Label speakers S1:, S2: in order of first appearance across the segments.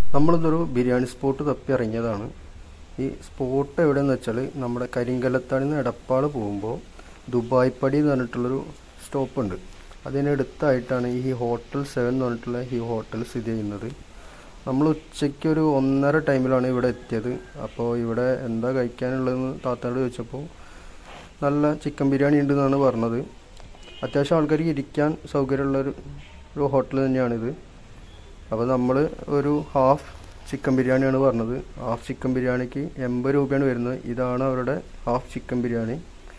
S1: നമ്മളിതൊരു biryani spot തപ്പി ഇറങ്ങിയതാണ് ഈ സ്പോട്ട് എവിടെയെന്ന് വെച്ചാൽ നമ്മുടെ കരിങ്കലത്താണിൽ നിന്ന് എടപ്പാൾ പോകുമ്പോൾ ദുബായ് പടി എന്ന് പറഞ്ഞിട്ടുള്ളൊരു സ്റ്റോപ്പ് ഉണ്ട് അതിനടുത്തായിട്ടാണ് ഈ ഹോട്ടൽ സെവൻ എന്ന് പറഞ്ഞിട്ടുള്ള ഈ ഹോട്ടൽ സ്ഥിതി ചെയ്യുന്നത് നമ്മൾ ഉച്ചയ്ക്ക് ഒരു ഒന്നര ടൈമിലാണ് ഇവിടെ എത്തിയത് അപ്പോൾ ഇവിടെ എന്താ കഴിക്കാനുള്ളതെന്ന് താത്താനോട് ചോദിച്ചപ്പോൾ നല്ല ചിക്കൻ ബിരിയാണി ഉണ്ടെന്നാണ് പറഞ്ഞത് അത്യാവശ്യം ആൾക്കാർക്ക് ഇരിക്കാൻ സൗകര്യമുള്ളൊരു ഒരു ഹോട്ടൽ തന്നെയാണിത് അപ്പോൾ നമ്മൾ ഒരു ഹാഫ് ചിക്കൻ ബിരിയാണിയാണ് പറഞ്ഞത് ഹാഫ് ചിക്കൻ ബിരിയാണിക്ക് എൺപത് രൂപയാണ് വരുന്നത് ഇതാണ് അവരുടെ ഹാഫ് ചിക്കൻ ബിരിയാണി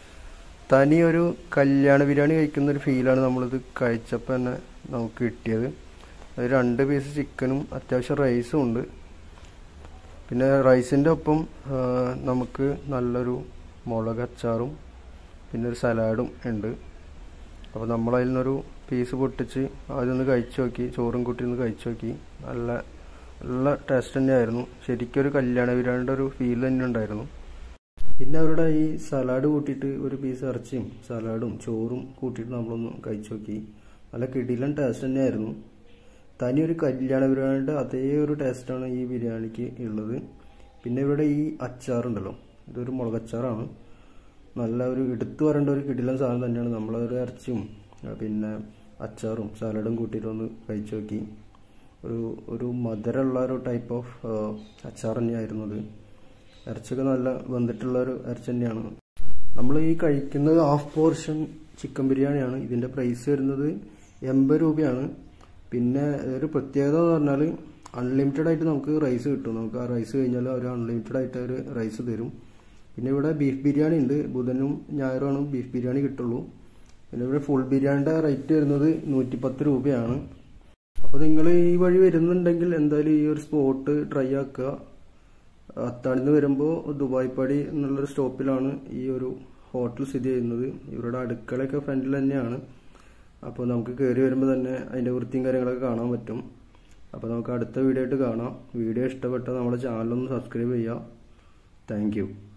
S1: തനി ഒരു കല്യാണ ബിരിയാണി കഴിക്കുന്ന ഒരു ഫീലാണ് നമ്മളിത് കഴിച്ചപ്പോൾ തന്നെ നമുക്ക് കിട്ടിയത് അത് രണ്ട് പീസ് ചിക്കനും അത്യാവശ്യം റൈസും ഉണ്ട് പിന്നെ റൈസിൻ്റെ ഒപ്പം ആ, നമുക്ക് നല്ലൊരു മുളക് അച്ചാറും പിന്നെ ഒരു സലാഡും ഉണ്ട് അപ്പോൾ നമ്മളതിൽ നിന്നൊരു പീസ് പൊട്ടിച്ച് അതൊന്ന് കഴിച്ചു നോക്കി ചോറും കൂട്ടി ഒന്ന് കഴിച്ചു നോക്കി നല്ല നല്ല ടേസ്റ്റ് തന്നെയായിരുന്നു ശരിക്കും ഒരു കല്യാണ ബിരിയാണിയുടെ ഒരു ഫീൽ തന്നെ ഉണ്ടായിരുന്നു പിന്നെ അവരുടെ ഈ സലാഡ് കൂട്ടിയിട്ട് ഒരു പീസ് ഇറച്ചിയും സലാഡും ചോറും കൂട്ടിയിട്ട് നമ്മളൊന്ന് കഴിച്ചു നോക്കി നല്ല കിടിലൻ ടേസ്റ്റ് തന്നെയായിരുന്നു തനി ഒരു കല്യാണ ബിരിയാണിയുടെ അതേ ഒരു ടേസ്റ്റാണ് ഈ ബിരിയാണിക്ക് ഉള്ളത് പിന്നെ ഇവിടെ ഈ അച്ചാറുണ്ടല്ലോ ഇതൊരു മുളകച്ചാറാണ് നല്ല ഒരു എടുത്തു പറയേണ്ട ഒരു കിടിലൻ സാധനം തന്നെയാണ് നമ്മളൊരു ഇറച്ചിയും ആ, പിന്നെ അച്ചാറും സാലഡും കൂട്ടിയിട്ട് ഒന്ന് കഴിച്ചു നോക്കി ഒരു ഒരു മധുരമുള്ള ഒരു ടൈപ്പ് ഓഫ് അച്ചാർ തന്നെയായിരുന്നു അത് ഇറച്ചിയൊക്കെ നല്ല വെന്തിട്ടുള്ള ഒരു ഇറച്ചി തന്നെയാണ് നമ്മൾ ഈ കഴിക്കുന്നത് ഹാഫ് പോർഷൻ ചിക്കൻ ബിരിയാണിയാണ് ഇതിൻ്റെ പ്രൈസ് വരുന്നത് എൺപത് രൂപയാണ് പിന്നെ ഒരു പ്രത്യേകത എന്ന് പറഞ്ഞാൽ അൺലിമിറ്റഡ് ആയിട്ട് നമുക്ക് റൈസ് കിട്ടും നമുക്ക് ആ റൈസ് കഴിഞ്ഞാൽ ഒരു അൺലിമിറ്റഡ് ആയിട്ട് ഒരു റൈസ് തരും പിന്നെ ഇവിടെ ബീഫ് ബിരിയാണി ഉണ്ട് ബുധനും ഞായറുമാണ് ബീഫ് ബിരിയാണി കിട്ടുള്ളൂ പിന്നെ ഇവിടെ ഫുൾ ബിരിയാണിയുടെ റേറ്റ് വരുന്നത് നൂറ്റിപ്പത്ത് രൂപയാണ് അപ്പോൾ നിങ്ങൾ ഈ വഴി വരുന്നുണ്ടെങ്കിൽ എന്തായാലും ഈ ഒരു സ്പോട്ട് ട്രൈ ആക്കുക അത്താണിന്ന് വരുമ്പോൾ ദുബായ് പടി എന്നുള്ളൊരു സ്റ്റോപ്പിലാണ് ഈ ഒരു ഹോട്ടൽ സ്ഥിതി ചെയ്യുന്നത് ഇവരുടെ അടുക്കളയൊക്കെ ഫ്രണ്ടിൽ തന്നെയാണ് അപ്പോൾ നമുക്ക് കയറി വരുമ്പോൾ തന്നെ അതിൻ്റെ വൃത്തിയും കാര്യങ്ങളൊക്കെ കാണാൻ പറ്റും അപ്പോൾ നമുക്ക് അടുത്ത വീഡിയോ ആയിട്ട് കാണാം വീഡിയോ ഇഷ്ടപ്പെട്ടാൽ നമ്മുടെ ചാനലൊന്ന് സബ്സ്ക്രൈബ് ചെയ്യുക താങ്ക്